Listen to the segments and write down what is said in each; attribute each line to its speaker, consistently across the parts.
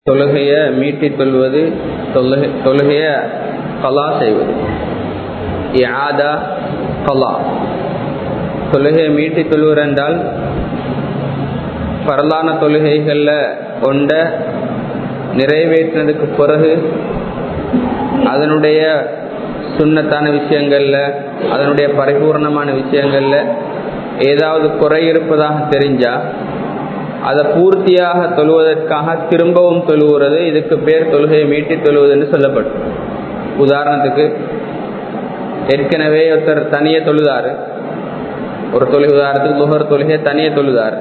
Speaker 1: தொழுகையை மீட்டித் தொழுவது தொழுகை தொழுகையை கலா செய்வது இஆதா கலா தொழுகையை மீட்டித் தொழுவர் என்றால் பரலான தொழுகைகளில் ஒன்றை நிறைவேற்றினதுக்கு பிறகு அதனுடைய சுண்ணத்தான விஷயங்களில் அதனுடைய பரிபூர்ணமான விஷயங்களில் ஏதாவது குறை இருப்பதாக தெரிஞ்சால் அதை பூர்த்தியாக தொழுவதற்காக திரும்பவும் தொழுகிறது இதுக்கு பேர் தொழுகையை மீட்டி தொழுவது என்று சொல்லப்படும் உதாரணத்துக்கு ஏற்கனவே ஒருத்தர் தனியே தொழுதாரு ஒரு தொழுகை உதாரணத்துக்கு முகர் தொழுகையை தனியே தொழுதார்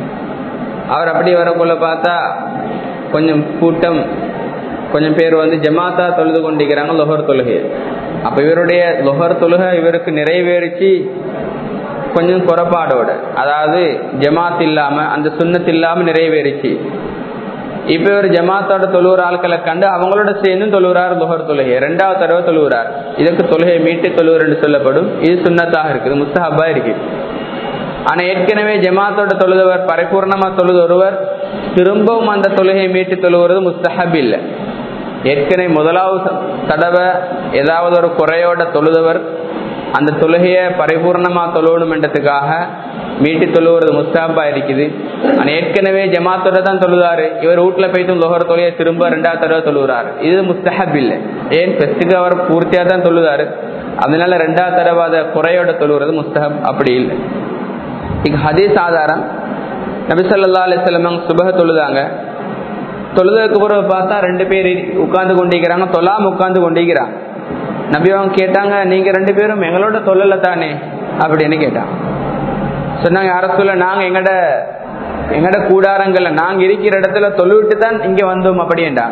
Speaker 1: அவர் அப்படி வரக்குள்ள பார்த்தா கொஞ்சம் கூட்டம் கொஞ்சம் பேர் வந்து ஜமாத்தா தொழுது கொண்டிருக்கிறாங்க லொஹர் தொழுகையை அப்போ இவருடைய லொஹர் தொழுகை இவருக்கு நிறைவேறிச்சு கொஞ்சம் குறைபாடோட அதாவது ஜமாத் இல்லாம அந்த சுண்ணத் இல்லாம நிறைவேறிச்சு இப்ப இவர் ஜமாத்தோட தொழுவுற ஆட்களை கண்டு அவங்களோட சேர்ந்து தொழுகிறார் துஹர் தொழுகை ரெண்டாவது தடவை தொழுகிறார் இதற்கு தொழுகையை மீட்டு தொழுவர் என்று சொல்லப்படும் இது சுண்ணத்தாக இருக்குது முஸ்தஹபா இருக்கு ஆனா ஏற்கனவே ஜமாத்தோட தொழுதவர் பரிபூர்ணமா தொழுது ஒருவர் திரும்பவும் அந்த தொழுகையை மீட்டு தொழுவது முஸ்தஹப் இல்லை ஏற்கனவே முதலாவது தடவை ஏதாவது ஒரு குறையோட தொழுதவர் அந்த தொழுகையை பரிபூர்ணமா தொழுவணும் என்றதுக்காக மீட்டி தொழுவது முஸ்தாபா இருக்குது ஆனால் ஏற்கனவே ஜமாத்தோட தான் தொழுதாரு இவர் வீட்டுல போய்த்து லோகர் தொழிலை திரும்ப ரெண்டாவது தடவை தொழுகிறாரு இது முஸ்தஹப் இல்லை ஏன் ஃபெஸ்ட்டுக்கு அவர் பூர்த்தியா தான் தொழுதாரு அதனால ரெண்டாவது தடவை அதை குறையோட தொழுகிறது முஸ்தஹப் அப்படி இல்லை இங்க ஹதீஸ் ஆதாரம் நபிசல்லா அலிஸ்லம் சுபக தொழுதாங்க தொழுததுக்கு பிறகு பார்த்தா ரெண்டு பேர் உட்கார்ந்து கொண்டிருக்கிறாங்க தொலாம் உட்கார்ந்து கொண்டிருக்கிறாங்க நபி அவங்க கேட்டாங்க நீங்க ரெண்டு பேரும் எங்களோட தொல்லல தானே அப்படின்னு கேட்டாங்க சொன்னாங்க யார சொல்ல நாங்க எங்கட எங்கட கூடாரங்கள்ல நாங்க இருக்கிற இடத்துல தொழுவிட்டு தான் இங்க வந்தோம் அப்படின்ட்டாங்க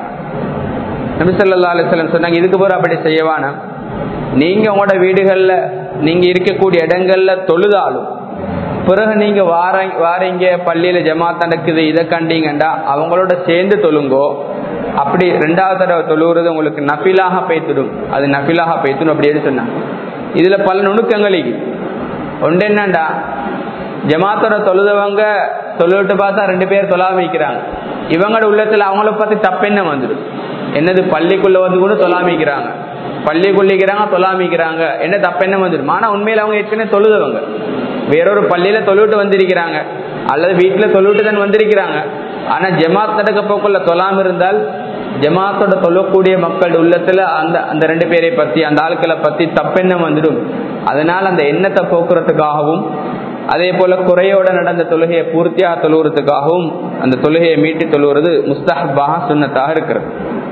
Speaker 1: நபி சொல்லா அலிஸ்லம் சொன்னாங்க இதுக்கு பிறகு அப்படி செய்யவானா நீங்க உங்களோட வீடுகள்ல நீங்க இருக்கக்கூடிய இடங்கள்ல தொழுதாலும் பிறகு நீங்க வார வாரீங்க பள்ளியில ஜமாத் நடக்குது இதை கண்டீங்கண்டா அவங்களோட சேர்ந்து தொழுங்கோ அப்படி ரெண்டாவது தடவை தொழுகிறது உங்களுக்கு நபிலாக பெய்த்துடும் அது நபிலாக பெய்த்துடும் அப்படின்னு சொன்னாங்க இதுல பல நுணுக்கங்கள் ஒன்று என்னண்டா ஜமாத்தோட தொழுதவங்க தொழுவிட்டு பார்த்தா ரெண்டு பேர் தொலாமிக்கிறாங்க இவங்களோட உள்ளத்துல அவங்கள பத்தி தப்பென்ன வந்துடும் என்னது பள்ளிக்குள்ள வந்து கூட தொலாமிக்கிறாங்க பள்ளிக்குள்ளிக்கிறாங்க தொலாமிக்கிறாங்க என்ன தப்பென்ன வந்துடும் ஆனா உண்மையில அவங்க ஏற்கனவே தொழுதவங்க வேறொரு பள்ளியில தொழுவிட்டு வந்திருக்கிறாங்க அல்லது வீட்டுல தொழுவிட்டு தான் வந்திருக்கிறாங்க ஆனா ஜமாத் நடக்க போக்குள்ள தொலாம் இருந்தால் ஜமாத்தோட தொழக்கூடிய மக்கள் உள்ளத்துல அந்த அந்த ரெண்டு பேரை பத்தி அந்த ஆட்களை பத்தி தப்பெண்ணம் வந்துடும் அதனால் அந்த எண்ணத்தை போக்குறதுக்காகவும் அதே போல குறையோட நடந்த தொழுகையை பூர்த்தியாக தொழுகிறதுக்காகவும் அந்த தொழுகையை மீட்டி தொழுகிறது முஸ்தஹபாக சுண்ணத்தாக இருக்கிறது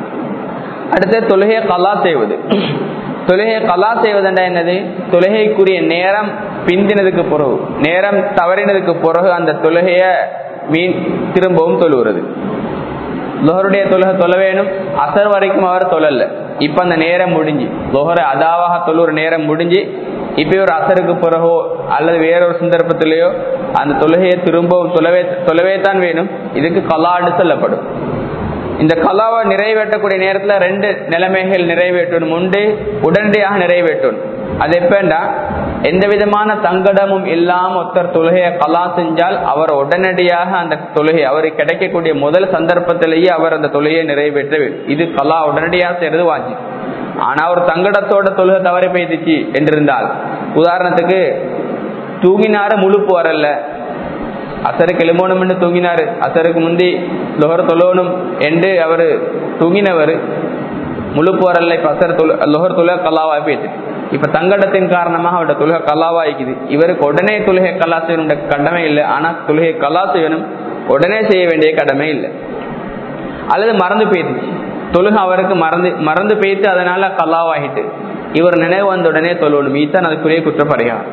Speaker 1: அடுத்து தொழுகையை கலா செய்வது தொழுகையை கலா செய்வதென்றா என்னது தொழுகைக்குரிய நேரம் பிந்தினதுக்கு பிறகு நேரம் தவறினதுக்கு பிறகு அந்த தொழுகைய மீன் திரும்பவும் தொழுகிறது லோஹருடைய தொழுகை தொழ வேணும் அசர் வரைக்கும் அவர் தொழல இப்ப அந்த நேரம் முடிஞ்சு லோஹரை அதாவாக தொழுற நேரம் முடிஞ்சு இப்ப ஒரு அசருக்கு பிறகோ அல்லது வேறொரு சந்தர்ப்பத்திலேயோ அந்த தொழுகையை திரும்பவும் தொலைவே தொலைவே தான் வேணும் இதுக்கு கலாடு சொல்லப்படும் இந்த கலாவை நிறைவேற்றக்கூடிய நேரத்துல ரெண்டு நிலைமைகள் நிறைவேற்றணும் உண்டு உடனடியாக நிறைவேற்றணும் அது எப்பண்டா எந்த விதமான தங்கடமும் இல்லாம ஒருத்தர் தொழுகையை கலா செஞ்சால் அவர் உடனடியாக அந்த தொழுகை அவருக்கு கிடைக்கக்கூடிய முதல் சந்தர்ப்பத்திலேயே அவர் அந்த தொழுகையை நிறைவேற்ற வேண்டும் இது கலா உடனடியாக செய்யறது வாஜி ஆனா ஒரு தங்கடத்தோட தொழுகை தவறி பெய்துச்சு என்றிருந்தால் உதாரணத்துக்கு தூங்கினாரு முழுப்பு வரல அசருக்கு எழுமோணும்னு தூங்கினாரு அசருக்கு முந்தி லொஹர் தொழணும் என்று அவர் தூங்கினவர் முழு போரல்ல இப்ப அசர் தொழு லொஹர் தொழுக கல்லாவா போயிட்டு இப்ப தங்கடத்தின் காரணமாக அவருடைய தொழுகை கல்லாவாய்க்குது இவருக்கு உடனே தொழுகை கல்லா செய்யணும் கடமை இல்லை ஆனா தொழுகை கல்லா செய்யணும் உடனே செய்ய வேண்டிய கடமை இல்லை அல்லது மறந்து போயிடுச்சு தொழுகை அவருக்கு மறந்து மறந்து போயிட்டு அதனால கல்லாவாகிட்டு இவர் நினைவு வந்த உடனே தொழணும் இதுதான் அதுக்குரிய குற்றப்பரிகாரம்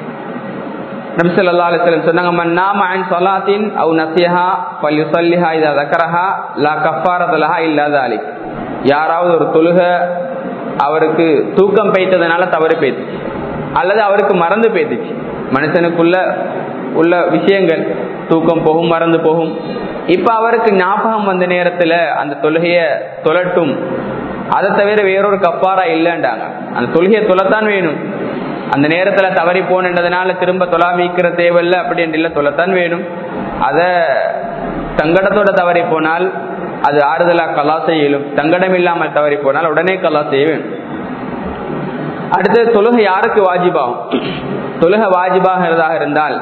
Speaker 1: நபிசல்லா அலிஸ்லம் சொன்னாங்க மன் நாம அன் சொலாத்தின் அவு நசிஹா பல் யுசல்லிஹா இதா தக்கரஹா லா கஃபாரதலஹா இல்லாத அலி யாராவது ஒரு தொழுக அவருக்கு தூக்கம் பெய்த்ததுனால தவறு பெய்த்துச்சு அல்லது அவருக்கு மறந்து பெய்த்துச்சு மனுஷனுக்குள்ள உள்ள விஷயங்கள் தூக்கம் போகும் மறந்து போகும் இப்ப அவருக்கு ஞாபகம் வந்த நேரத்துல அந்த தொழுகைய தொலட்டும் அதை தவிர வேறொரு கப்பாரா இல்லைன்றாங்க அந்த தொழுகையை தொலைத்தான் வேணும் அந்த நேரத்துல தவறி போனதுனால திரும்ப தொலாமிக்கிற தேவையில்லை அப்படின்னு இல்லை தொலைத்தான் வேணும் அத சங்கடத்தோட தவறி போனால் அது ஆறுதலா கலா செய்யலும் தங்கடம் இல்லாமல் தவறி போனால் உடனே கலா செய்ய வேண்டும் அடுத்தது தொழுகை யாருக்கு வாஜிபாகும் தொழுகை வாஜிபாகிறதாக இருந்தால்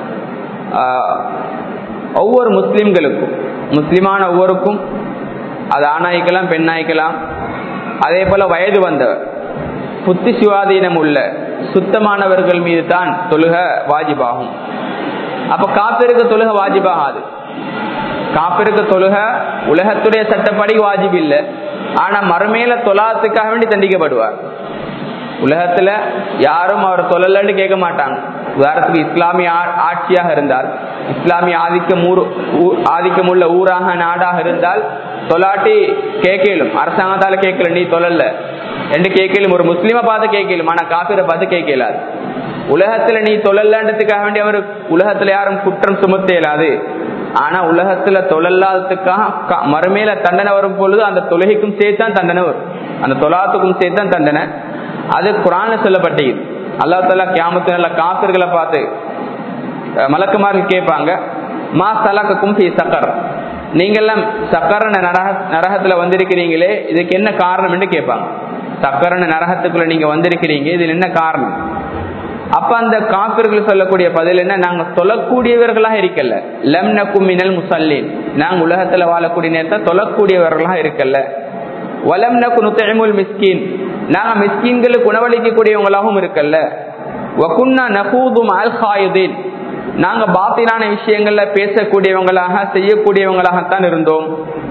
Speaker 1: ஒவ்வொரு முஸ்லிம்களுக்கும் முஸ்லிமான ஒவ்வொருக்கும் அது ஆணாய்க்கலாம் பெண்ணாய்க்கலாம் அதே போல வயது வந்தவர் புத்தி சுவாதீனம் உள்ள சுத்தமானவர்கள் மீது தான் தொழுக வாஜிபாகும் அப்ப காப்பிற்கு தொழுக வாஜிபாகாது காப்பிற்கு தொழுக உலகத்துடைய சட்டப்படி வாஜிப் இல்லை ஆனா மறுமையில தொலாத்துக்காக வேண்டி தண்டிக்கப்படுவார் உலகத்துல யாரும் அவர் தொழலன்னு கேட்க மாட்டாங்க உதாரணத்துக்கு இஸ்லாமிய ஆட்சியாக இருந்தால் இஸ்லாமிய ஆதிக்கம் ஊர் ஆதிக்கம் உள்ள ஊராக நாடாக இருந்தால் தொலாட்டி கேட்கலும் அரசாங்கத்தால கேட்கல நீ தொழல என்று கேட்கலும் ஒரு முஸ்லீமை பார்த்து கேட்கலும் ஆனா காப்பீரை பார்த்து கேட்கலாது உலகத்துல நீ தொழலன்றதுக்காக வேண்டி அவர் உலகத்துல யாரும் குற்றம் சுமத்த இயலாது ஆனா உலகத்துல தொழல்லாததுக்காக மறுமையில தண்டனை வரும் பொழுது அந்த தொழுகைக்கும் சேர்த்தான் தண்டனை வரும் அந்த தொலாத்துக்கும் சேர்த்தான் தண்டனை அது குரான்ல சொல்லப்பட்டது அல்லா தலா கியாமத்து நல்ல காப்பிர்களை பார்த்து மலக்குமார்கள் கேட்பாங்க மா சலக்கும் ஃபி சக்கர் நீங்கெல்லாம் சக்கரன நரக நரகத்துல வந்திருக்கிறீங்களே இதுக்கு என்ன காரணம் என்று கேட்பாங்க சக்கரன நரகத்துக்குள்ள நீங்க வந்திருக்கிறீங்க இதுல என்ன காரணம் அப்ப அந்த காப்பிர்கள் சொல்லக்கூடிய பதில் என்ன நாங்க தொழக்கூடியவர்களாக இருக்கல லம் நக்குமினல் முசல்லின் நாங்க உலகத்துல வாழக்கூடிய நேரத்தை தொழக்கூடியவர்களாக இருக்கல வலம் நக்கு நுத்தமுல் மிஸ்கின் நாங்க மிஸ்கின்களுக்கு உணவளிக்கக்கூடியவங்களாகவும் இருக்கல்ல வகுன்னா நகூதும் அல் ஹாயுதீன் நாங்க பாத்திலான விஷயங்கள்ல பேசக்கூடியவங்களாக செய்யக்கூடியவங்களாகத்தான் இருந்தோம்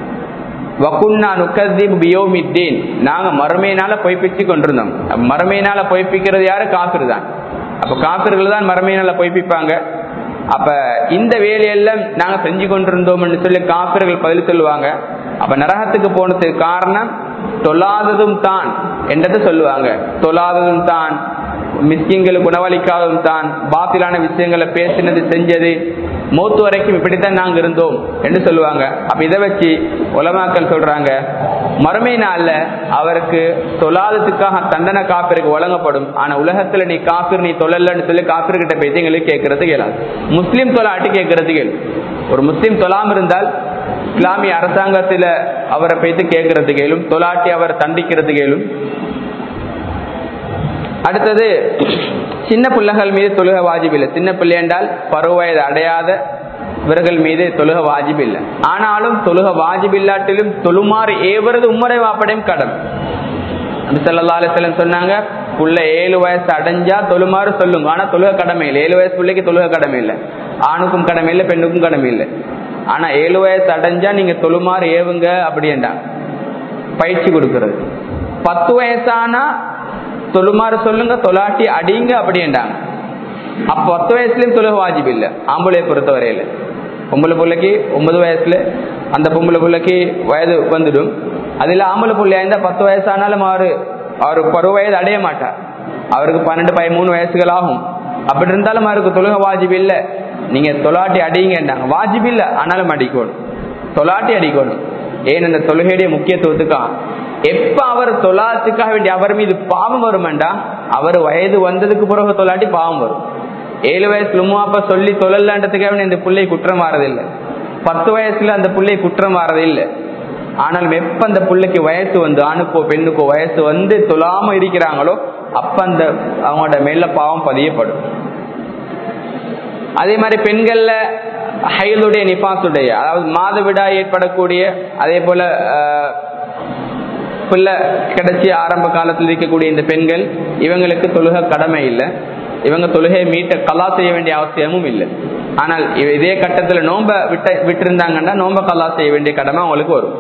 Speaker 1: வகுன்னா நுக்கதீப் பியோமித்தீன் நாங்க மறுமையினால பொய்ப்பிச்சு கொண்டிருந்தோம் மறுமையினால பொய்ப்பிக்கிறது யாரு காப்பிர் தான் அப்ப காப்பிர்கள் தான் மறுமையினால பொய்ப்பிப்பாங்க அப்ப இந்த வேலையெல்லாம் நாங்க செஞ்சு கொண்டிருந்தோம்னு சொல்லி காப்பிர்கள் பதில் சொல்லுவாங்க அப்ப நரகத்துக்கு போனதுக்கு காரணம் தொழாததும் தான் என்றதை சொல்லுவாங்க தொழாததும் தான் மிஸ்கிங்களுக்கு உணவளிக்காததும் தான் பாத்திலான விஷயங்களை பேசினது செஞ்சது மூத்து வரைக்கும் இப்படித்தான் நாங்க இருந்தோம் என்று சொல்லுவாங்க அப்ப இதை வச்சு உலமாக்கள் சொல்றாங்க மறுமை நாள்ல அவருக்கு தொழாததுக்காக தண்டனை காப்பிற்கு வழங்கப்படும் ஆனா உலகத்துல நீ காப்பிர் நீ தொழலன்னு சொல்லி காப்பிர்கிட்ட பேசி எங்களுக்கு கேட்கறது கேளாது முஸ்லீம் தொலாட்டி கேட்கறது கேளு ஒரு முஸ்லீம் தொலாம் இருந்தால் இஸ்லாமிய அரசாங்கத்துல அவரை பேத்து கேட்கறது கேளும் தொலாட்டி அவரை தண்டிக்கிறது கேளும் அடுத்தது சின்ன பிள்ளைகள் மீது தொழுக வாஜிப் இல்லை சின்ன பிள்ளை என்றால் பருவ வயது அடையாத இவர்கள் மீது தொழுக வாஜிப் இல்லை ஆனாலும் தொழுக வாஜிப் இல்லாட்டிலும் தொழுமாறு ஏவரது உம்மரை வாப்படையும் கடன் சல்லா அலிஸ்லம் சொன்னாங்க புள்ள ஏழு வயசு அடைஞ்சா தொழுமாறு சொல்லுங்க ஆனா தொழுக கடமை இல்லை ஏழு வயசு பிள்ளைக்கு தொழுக கடமை இல்லை ஆணுக்கும் கடமை இல்லை பெண்ணுக்கும் கடமை இல்லை ஆனா ஏழு வயசு அடைஞ்சா நீங்க தொழுமாறு ஏவுங்க அப்படின்றாங்க பயிற்சி கொடுக்கறது பத்து வயசானா தொழுமாறு சொல்லுங்க தொலாட்டி அடிங்க அப்படின்றாங்க அப்ப பத்து வயசுலயும் தொழுக வாஜிப் இல்ல ஆம்பளையை பொறுத்தவரையில பொம்பளை பிள்ளைக்கு ஒன்பது வயசுல அந்த பொம்பளை பிள்ளைக்கு வயது வந்துடும் அதுல ஆம்பளை பிள்ளையா இருந்தா பத்து வயசானாலும் அவரு அவரு பருவ வயது அடைய மாட்டார் அவருக்கு பன்னெண்டு பதிமூணு வயசுகள் ஆகும் அப்படி இருந்தாலும் அவருக்கு தொழுக வாஜிப் இல்ல நீங்க தொலாட்டி அடிங்கன்றாங்க வாஜிப் இல்ல ஆனாலும் அடிக்கணும் தொலாட்டி அடிக்கணும் ஏன் அந்த தொழுகையுடைய முக்கியத்துவத்துக்கா எப்ப அவர் தொலாத்துக்காக வேண்டிய அவர் மீது பாவம் வருமெண்டா அவர் வயது வந்ததுக்கு பிறகு தொலாட்டி பாவம் வரும் ஏழு வயசுல உமாப்பா சொல்லி தொழலான்றதுக்காக இந்த பிள்ளை குற்றம் மாறதில்லை பத்து வயசுல அந்த பிள்ளை குற்றம் மாறதில்லை ஆனாலும் எப்ப அந்த பிள்ளைக்கு வயசு வந்து ஆணுக்கோ பெண்ணுக்கோ வயசு வந்து தொழாம இருக்கிறாங்களோ அப்ப அந்த அவங்களோட மேல பாவம் பதியப்படும் அதே மாதிரி பெண்கள்ல ஹைலுடைய நிபாசுடைய அதாவது மாதவிடா ஏற்படக்கூடிய அதே போல பிள்ளை கிடைச்சி ஆரம்ப காலத்தில் இருக்கக்கூடிய இந்த பெண்கள் இவங்களுக்கு தொழுக கடமை இல்லை இவங்க தொழுகையை மீட்ட கலா செய்ய வேண்டிய அவசியமும் இல்லை ஆனால் இதே கட்டத்தில் நோம்ப விட்ட விட்டிருந்தாங்கன்னா நோம்ப கலா செய்ய வேண்டிய கடமை அவங்களுக்கு வரும்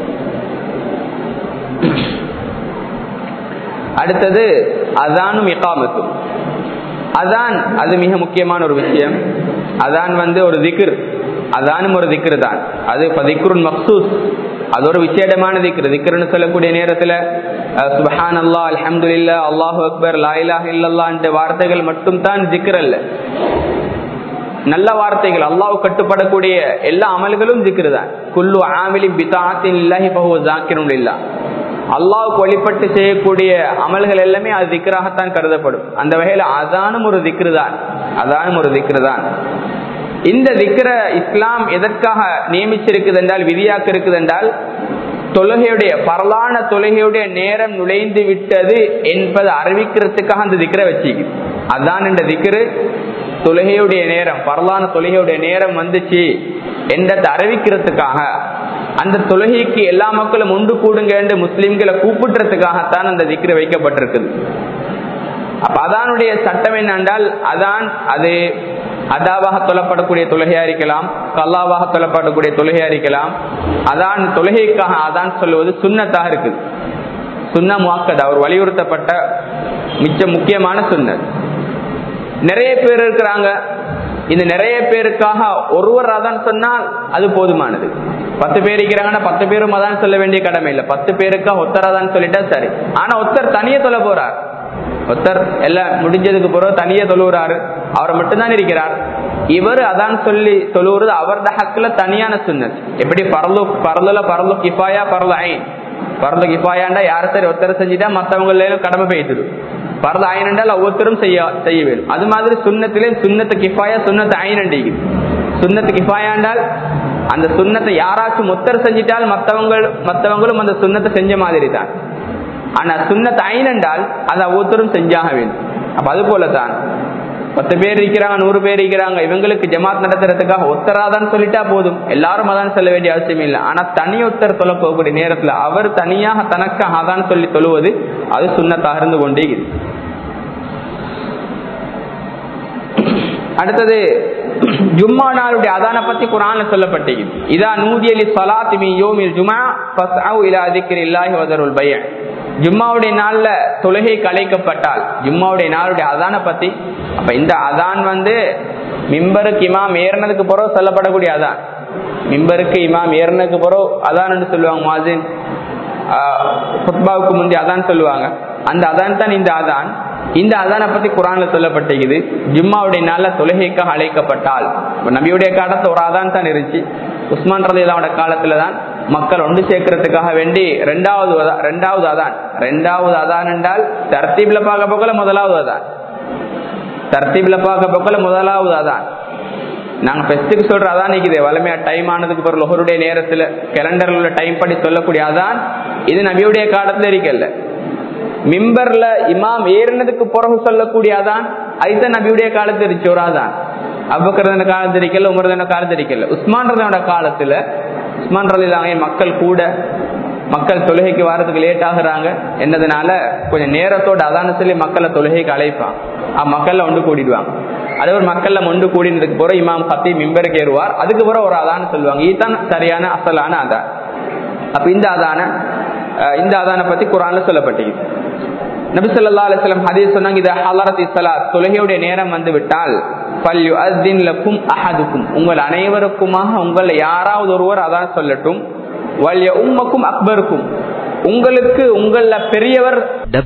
Speaker 1: அடுத்தது அதானும் இக்காமத்தும் அதான் அது மிக முக்கியமான ஒரு விஷயம் அதான் வந்து ஒரு திக்ர் அதானும் ஒரு திக்ரு தான் அது திக்ருன் மக்சூஸ் அது ஒரு விசேடமான திக்ரு திக்ருன்னு சொல்லக்கூடிய நேரத்துல சுபஹான் அல்லா அலமது இல்லா அல்லாஹு அக்பர் லாயிலாக இல்லல்லா என்ற வார்த்தைகள் மட்டும் தான் திக்ர் அல்ல நல்ல வார்த்தைகள் அல்லாஹ் கட்டுப்படக்கூடிய எல்லா அமல்களும் திக்ரு தான் குல்லு ஆமிலின் பிதாத்தின் இல்லாஹி பஹு ஜாக்கிரும் இல்லா அல்லாவுக்கு வழிபட்டு செய்யக்கூடிய அமல்கள் எல்லாமே அது திக்கராகத்தான் கருதப்படும் அந்த வகையில அதானும் ஒரு திக்ரு தான் அதானும் ஒரு திக்ரு தான் இந்த திக்ர இஸ்லாம் எதற்காக நியமிச்சிருக்குது என்றால் விதியாக்க இருக்குது என்றால் தொழுகையுடைய பரலான தொழுகையுடைய நேரம் நுழைந்து விட்டது என்பதை அறிவிக்கிறதுக்காக அந்த திக்கரை வச்சுக்கு அதான் இந்த திக்ரு தொழுகையுடைய நேரம் பரலான தொழுகையுடைய நேரம் வந்துச்சு என்றதை அறிவிக்கிறதுக்காக அந்த தொழுகைக்கு எல்லா மக்களும் ஒன்று கூடுங்க என்று முஸ்லிம்களை கூப்பிடுறதுக்காகத்தான் அந்த திக்ரு வைக்கப்பட்டிருக்குது அப்ப அதானுடைய சட்டம் என்னென்றால் அதான் அது அதாவாக தொல்லப்படக்கூடிய தொழுகையா இருக்கலாம் கல்லாவாக தொல்லப்படக்கூடிய தொழுகையா இருக்கலாம் அதான் தொழுகைக்காக அதான் சொல்லுவது சுண்ணத்தாக இருக்குது சுண்ண முவாக்கது அவர் வலியுறுத்தப்பட்ட மிச்ச முக்கியமான சுண்ணத் நிறைய பேர் இருக்கிறாங்க இந்த நிறைய பேருக்காக ஒருவர் அதான் சொன்னால் அது போதுமானது பத்து பேர் இருக்கிறாங்கன்னா பத்து பேரும் அதான் சொல்ல வேண்டிய கடமை இல்லை பத்து பேருக்காக ஒத்தர் அதான் சொல்லிட்டா சரி ஆனா ஒருத்தர் தனியே சொல்ல போறார் ஒருத்தர் எல்லாம் முடிஞ்சதுக்கு பிறகு தனியே தொழுகிறாரு அவரை மட்டும்தான் இருக்கிறார் இவர் அதான் சொல்லி தொழுகிறது அவரது ஹக்குல தனியான சுண்ணத் எப்படி பரலு பரலுல பரலு கிஃபாயா பரலு ஐன் பரலு கிஃபாயாண்டா யார சரி ஒருத்தர் செஞ்சுட்டா மற்றவங்க கடமை பெய்துடும் பரது ஐன் என்றால் ஒவ்வொருத்தரும் செய்ய செய்ய வேண்டும் அது மாதிரி சுண்ணத்திலே சுண்ணத்து கிஃபாயா சுண்ணத்து ஐன் அண்டிக்குது சுண்ணத்து கிஃபாயாண்டால் அந்த சுண்ணத்தை யாராச்சும் ஒத்தர் செஞ்சிட்டால் மற்றவங்க மற்றவங்களும் அந்த சுண்ணத்தை செஞ்ச மாதிரி தான் ஆனா சுண்ணத் ஐன் என்றால் அதை ஒவ்வொருத்தரும் செஞ்சாக வேண்டும் அப்ப அது போலதான் பத்து பேர் இருக்கிறாங்க நூறு பேர் இருக்கிறாங்க இவங்களுக்கு ஜமாத் நடத்துறதுக்காக ஒத்தராதான் சொல்லிட்டா போதும் எல்லாரும் அதான் சொல்ல வேண்டிய அவசியம் இல்லை ஆனா தனி ஒத்தர் சொல்ல போகக்கூடிய நேரத்துல அவர் தனியாக தனக்காக அதான் சொல்லி சொல்லுவது அது சுண்ணத்தாக இருந்து கொண்டே இது அடுத்தது ஜும்மா நாளுடைய அதான பத்தி குரான்ல சொல்லப்பட்டிருக்கு இதா நூதியலி சலாத்தி மீ யோமில் ஜுமா ஃபஸ்அவு இலா திக்ரில்லாஹி வதருல் பைய ஜும்மாவுடைய நாள்ல தொழுகை கலைக்கப்பட்டால் ஜும்மாவுடைய நாளுடைய அதான பத்தி அப்ப இந்த அதான் வந்து மிம்பருக்கு இமாம் ஏறினதுக்கு பிறகு சொல்லப்படக்கூடிய அதான் மிம்பருக்கு இமாம் ஏறினதுக்கு பிறகு அதான் சொல்லுவாங்க மாசின் குத்பாவுக்கு முந்தைய அதான் சொல்லுவாங்க அந்த அதான் தான் இந்த அதான் இந்த அதானை பத்தி குரான்ல சொல்லப்பட்டிருக்குது ஜும்மாவுடைய நாள்ல தொழுகைக்காக அழைக்கப்பட்டால் நபியுடைய காலத்துல ஒரு அதான் தான் இருந்துச்சு உஸ்மான் ரலிலாவோட காலத்துல தான் மக்கள் ஒன்று சேர்க்கறதுக்காக வேண்டி ரெண்டாவது ரெண்டாவது அதான் ரெண்டாவது அதான் என்றால் தர்த்தீப்ல பார்க்க போக்கல முதலாவது அதான் தர்த்தீப்ல பார்க்க போக்கல முதலாவது அதான் நாங்க பெஸ்ட்டுக்கு சொல்ற அதான் நிக்குது வளமையா டைம் ஆனதுக்கு பிறகு லொஹருடைய நேரத்துல கேலண்டர்ல உள்ள டைம் படி சொல்லக்கூடிய அதான் இது நபியுடைய காலத்துல இருக்கல மிம்பர்ல இமாம் ஏறினதுக்கு பிறகு சொல்லக்கூடிய அதான் அதுதான் நபியுடைய காலத்துல இருந்துச்சு ஒரு அதான் அவ்வக்கிறதன காலத்து இருக்கல உமரதன காலத்து இருக்கல உஸ்மான் ரதனோட காலத்துல உஸ்மான் ரலிலாங்க மக்கள் கூட மக்கள் தொழுகைக்கு வாரத்துக்கு லேட் ஆகுறாங்க என்னதுனால கொஞ்சம் நேரத்தோட அதான சொல்லி மக்களை தொழுகைக்கு அழைப்பான் மக்கள்ல ஒன்று கூடிடுவாங்க அதே ஒரு மக்கள்ல ஒன்று கூடினதுக்கு பிறகு இமாம் கத்தி மிம்பருக்கு ஏறுவார் அதுக்கு பிறகு ஒரு அதான சொல்லுவாங்க இதுதான் சரியான அசலான அதான் அப்ப இந்த அதான இந்த அதான பத்தி குரான்ல சொல்லப்பட்டிருக்கு நபி சொல்லா அலிஸ்லாம் ஹதீஸ் சொன்னாங்க இது ஹலரத் இஸ்லாத் தொழுகையுடைய நேரம் வந்து விட்டால் லக்கும் அஹதுக்கும் உங்கள் அனைவருக்குமாக உங்கள் யாராவது ஒருவர் அதான் சொல்லட்டும் வல்ய உம்மக்கும் அக்பருக்கும் உங்களுக்கு உங்கள பெரியவர்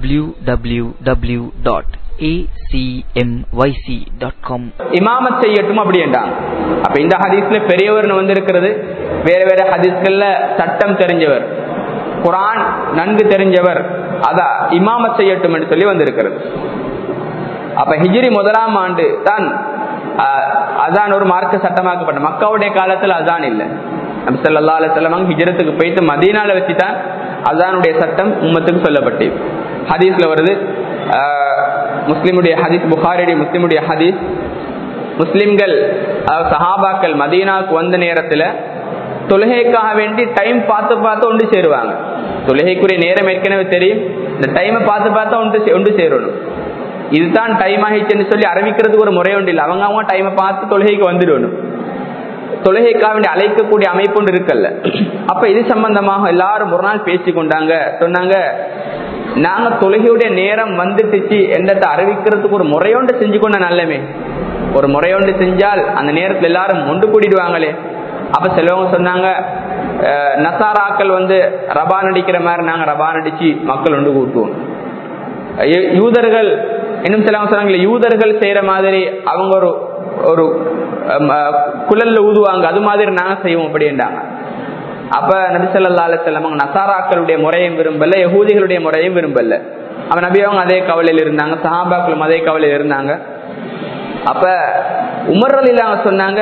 Speaker 2: www.acmyc.com
Speaker 1: இமாமத் செய்யட்டும் அப்படி என்றாங்க அப்ப இந்த ஹதீஸ்ல பெரியவர் வந்து இருக்கிறது வேற வேற ஹதீஸ்கள்ல சட்டம் தெரிஞ்சவர் குரான் நன்கு தெரிஞ்சவர் அத இமாமத் செய்யட்டும் என்று சொல்லி வந்திருக்கிறது அப்ப ஹிஜ்ரி முதலாம் ஆண்டு தான் அதான் ஒரு மார்க்க சட்டமாக்கப்பட்ட மக்காவுடைய காலத்துல அதான் இல்லை நபி சொல்லா அலுவலம் ஹிஜரத்துக்கு போயிட்டு மதீனால வச்சுதான் அதானுடைய சட்டம் உம்மத்துக்கு சொல்லப்பட்டது ஹதீஸ்ல வருது முஸ்லிமுடைய ஹதீஸ் புகாரியுடைய முஸ்லிமுடைய ஹதீஸ் முஸ்லிம்கள் சஹாபாக்கள் மதீனாவுக்கு வந்த நேரத்துல தொழுகைக்காக வேண்டி டைம் பார்த்து பார்த்து ஒன்று சேருவாங்க தொழுகைக்குரிய நேரம் ஏற்கனவே தெரியும் இந்த டைமை பார்த்து பார்த்தா ஒன்று ஒன்று சேரணும் இதுதான் டைம் ஆகிடுச்சுன்னு சொல்லி அறிவிக்கிறதுக்கு ஒரு முறை ஒன்று இல்லை அவங்க அவங்க டைமை பார்த்து தொழுகைக்கு வந்துடணும் தொழுகைக்காக வேண்டி அழைக்கக்கூடிய அமைப்பு ஒன்று இருக்கல்ல அப்ப இது சம்பந்தமாக எல்லாரும் ஒரு நாள் பேசி கொண்டாங்க சொன்னாங்க நாங்க தொழுகையுடைய நேரம் வந்துட்டுச்சு என்றதை அறிவிக்கிறதுக்கு ஒரு முறையொன்று செஞ்சு கொண்ட நல்லமே ஒரு முறையொன்று செஞ்சால் அந்த நேரத்தில் எல்லாரும் ஒன்று கூடிடுவாங்களே அப்ப சிலவங்க சொன்னாங்க நசாராக்கள் வந்து ரபா நடிக்கிற மாதிரி நாங்க ரபா நடிச்சு மக்கள் ஒன்று கூட்டுவோம் யூதர்கள் இன்னும் சிலவங்க சொன்னாங்க யூதர்கள் செய்யற மாதிரி அவங்க ஒரு ஒரு குழல்ல ஊதுவாங்க அது மாதிரி நாங்க செய்வோம் அப்படின்றாங்க அப்ப நபிசல்லா அலுவலம் நசாராக்களுடைய முறையும் விரும்பல யகூதிகளுடைய முறையும் விரும்பல அவன் நபி அவங்க அதே கவலையில் இருந்தாங்க சஹாபாக்களும் அதே கவலையில் இருந்தாங்க அப்ப உமர்றது இல்லாம சொன்னாங்க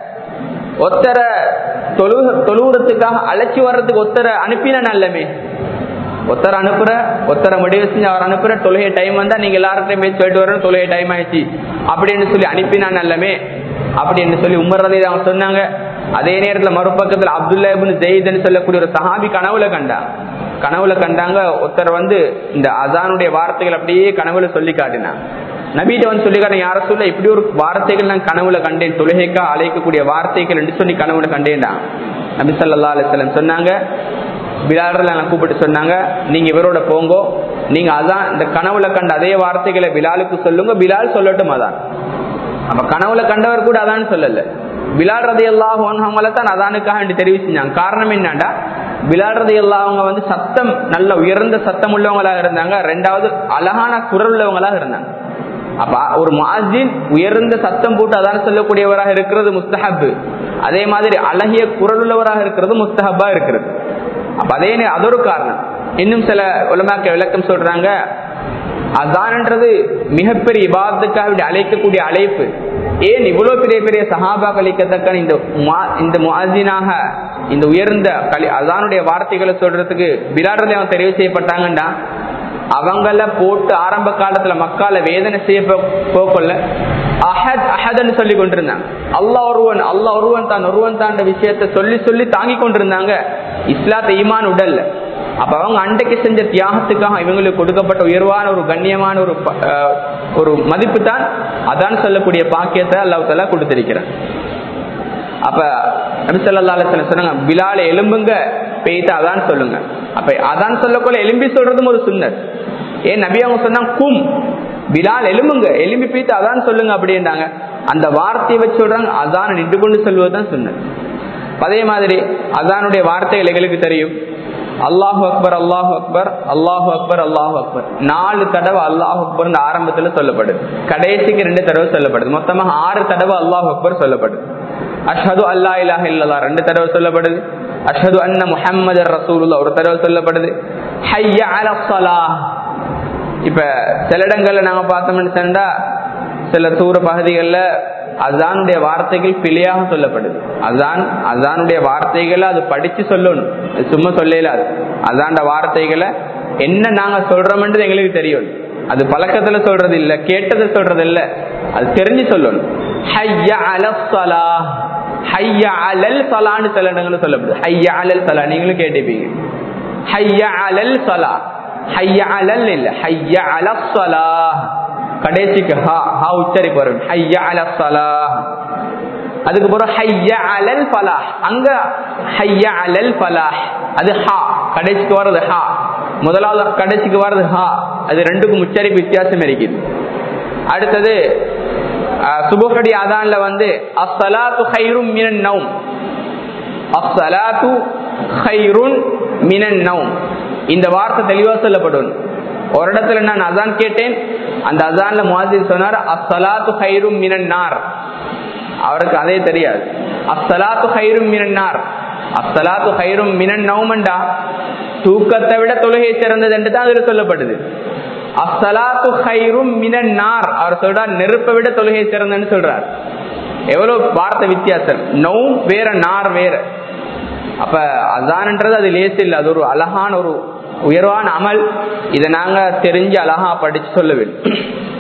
Speaker 1: ஒத்தர தொழு தொழுவுறதுக்காக அழைச்சி வர்றதுக்கு ஒத்தர அனுப்பின நல்லமே ஒத்தர அனுப்புற ஒத்தர முடிவு செஞ்சு அவர் அனுப்புற தொழுகை டைம் வந்தா நீங்க எல்லார்கிட்டையும் போய் சொல்லிட்டு வரணும் தொழுகை டைம் ஆயிடுச்சு அப்படின்னு சொல்லி அனுப்பினா நல்லமே அப்படின்னு சொல்லி உமர்றதை அவங்க சொன்னாங்க அதே நேரத்துல மறுபக்கத்துல அப்துல்லா இப்னு ஜெயித்னு சொல்லக்கூடிய ஒரு சஹாபி கனவுல கண்டா கனவுல கண்டாங்க ஒருத்தர் வந்து இந்த அசானுடைய வார்த்தைகள் அப்படியே கனவுல சொல்லி காட்டினான் நபீட்ட வந்து சொல்லி காட்டின யார சொல்ல இப்படி ஒரு வார்த்தைகள் நான் கனவுல கண்டேன் தொழுகைக்கா அழைக்கக்கூடிய வார்த்தைகள் என்று சொல்லி கனவுல கண்டேன்டா நபி ஸல்லல்லாஹு அலைஹி வஸல்லம் சொன்னாங்க பிலால் நான் கூப்பிட்டு சொன்னாங்க நீங்க இவரோட போங்கோ நீங்க அதான் இந்த கனவுல கண்ட அதே வார்த்தைகளை பிலாலுக்கு சொல்லுங்க பிலால் சொல்லட்டும் அதான் அப்ப கனவுல கண்டவர் கூட அதான் சொல்லல பிலால் ரதி அல்லாஹ் தான் அதானுக்காக வேண்டி தெரிவு செஞ்சாங்க காரணம் என்னண்டா பிலால் ரதி அவங்க வந்து சத்தம் நல்ல உயர்ந்த சத்தம் உள்ளவங்களாக இருந்தாங்க ரெண்டாவது அழகான குரல் உள்ளவங்களாக இருந்தாங்க அப்ப ஒரு மாஜின் உயர்ந்த சத்தம் போட்டு அதான் சொல்லக்கூடியவராக இருக்கிறது முஸ்தஹப் அதே மாதிரி அழகிய குரல் உள்ளவராக இருக்கிறது முஸ்தஹப்பா இருக்கிறது அப்ப அதே நே- அது ஒரு காரணம் இன்னும் சில உலமாக்க விளக்கம் சொல்றாங்க அதான்ன்றது மிகப்பெரிய இபாதத்துக்காக வேண்டி அழைக்கக்கூடிய அழைப்பு ஏன் இவ்வளவு பெரிய பெரிய சஹாபா கழிக்கத்தக்க இந்த மா- இந்த முஅஜினாக இந்த உயர்ந்த கலி அதானுடைய வார்த்தைகளை சொல்றதுக்கு பிலாடுறதை அவன் தெரிவு செய்யப்பட்டாங்கண்டா அவங்கள போட்டு ஆரம்ப காலத்துல மக்கால வேதனை செய்ய போ- போக்கொள்ள அஹத் அஹதன்னு சொல்லி கொண்டிருந்தாங்க அல்லாஹ் ஒருவன் அல்லாஹ் ஒருவன் தான் ஒருவன் தான் விஷயத்தை சொல்லி சொல்லி தாங்கி கொண்டிருந்தாங்க இஸ்லாத்த ஈமான் உடல்ல அப்ப அவங்க அண்டைக்கு செஞ்ச தியாகத்துக்காக இவங்களுக்கு கொடுக்கப்பட்ட உயர்வான ஒரு கண்ணியமான ஒரு ப- அஹ், ஒரு மதிப்பு தான் அதான் சொல்லக்கூடிய பாக்கியத்தை அல்லாஹ் தலா கொடுத்திருக்கிறார் அப்ப நபிசல்லா சொன்னாங்க பிலால எலும்புங்க பெய்து அதான் சொல்லுங்க அப்ப அதான் சொல்லக்குள்ள எலும்பி சொல்றதும் ஒரு சுன்னத் ஏன் நபி அவங்க சொன்னாங்க கும் பிலால் எலும்புங்க எலும்பி பீத்து அதான் சொல்லுங்க அப்படின்றாங்க அந்த வார்த்தையை வச்சு சொல்றாங்க அதான் நின்று கொண்டு சொல்வதுதான் சுன்னத் அதே மாதிரி அதானுடைய வார்த்தைகள் எங்களுக்கு தெரியும் அல்லாஹு அக்பர் அல்லாஹு அக்பர் அல்லாஹு அக்பர் அல்லாஹு அக்பர் நாலு தடவை அல்லாஹு அக்பர் ஆரம்பத்துல சொல்லப்படுது கடைசிக்கு ரெண்டு தடவை சொல்லப்படுது மொத்தமாக ஆறு தடவை அல்லாஹு அக்பர் சொல்லப்படுது அஷ்ஹது அல்லா இலாஹ இல்லல்லா ரெண்டு தடவை சொல்லப்படுது அஷ்ஹது அன்ன முஹம்மது ரசூலுல்லாஹ் ஒரு தடவை சொல்லப்படுது ஹய்ய அல ஸலாஹ் இப்ப சில இடங்கள்ல நாங்க பார்த்தோம்னு சொன்னா சில தூர பகுதிகளில் அசானுடைய வார்த்தைகள் பிழையாக சொல்லப்படுது அதான் அசானுடைய வார்த்தைகளை அது படிச்சு சொல்லணும் அது சும்மா சொல்லலாது அதாண்ட வார்த்தைகளை என்ன நாங்க சொல்றோம்ன்றது எங்களுக்கு தெரியும் அது பழக்கத்துல சொல்றது இல்ல கேட்டதை சொல்றது இல்ல அது தெரிஞ்சு சொல்லணும் ஹய்ய அல ஸலாஹ் ஹய்ய அலல் ஸலான்னு சில இடங்களும் சொல்லப்படுது ஹய்ய அலல் ஸலா நீங்களும் கேட்டிருப்பீங்க ஹய்ய அலல் ஸலா ஹய்ய அலல் இல்ல ஹய்ய அல ஸலாஹ் கடைசிக்கு ஹா ஹா உச்சரிப்பு வரும் ஹய்ய அல ஸலாஹ் அதுக்கு பிறகு ஹய்ய அலல் ஃபலாஹ் அங்க ஹய்ய அலல் ஃபலாஹ் அது ஹா கடைசிக்கு வர்றது ஹா முதலாவது கடைசிக்கு வர்றது ஹா அது ரெண்டுக்கும் உச்சரிப்பு வித்தியாசம் இருக்குது அடுத்தது அஹ், சுபஹடி அதான்ல வந்து அஸ்ஸலாத்து ஹைரும் மினன் நௌம் அஸ்ஸலாத்து ஹைருன் மினன் நௌம் இந்த வார்த்தை தெளிவா சொல்லப்படும் ஒரு இடத்துல நான் அதான் கேட்டேன் அந்த அதான்ல முவாசின் சொன்னார் அஸ்ஸலாத்து ஹைரும் மினன் நார் அவருக்கு அதே தெரியாது அஸ்ஸலாத்து ஹைரும் மினன் நார் அஸ்ஸலாத்து ஹைரும் மினன் நௌமண்டா தூக்கத்தை விட தொழுகை சிறந்தது என்று தான் அதில் சொல்லப்படுது அஸ்ஸலாத்து ஹைரும் மினன் நார் அவர் சொல்றார் நெருப்பை விட தொழுகை சிறந்தன்னு சொல்றார் எவ்வளவு வார்த்தை வித்தியாசம் நௌம் வேற நார் வேற அப்ப அதான்ன்றது அது லேசு இல்லை அது ஒரு அழகான ஒரு உயர்வான அமல் இதை நாங்க தெரிஞ்சு அழகா படிச்சு சொல்ல வேண்டும்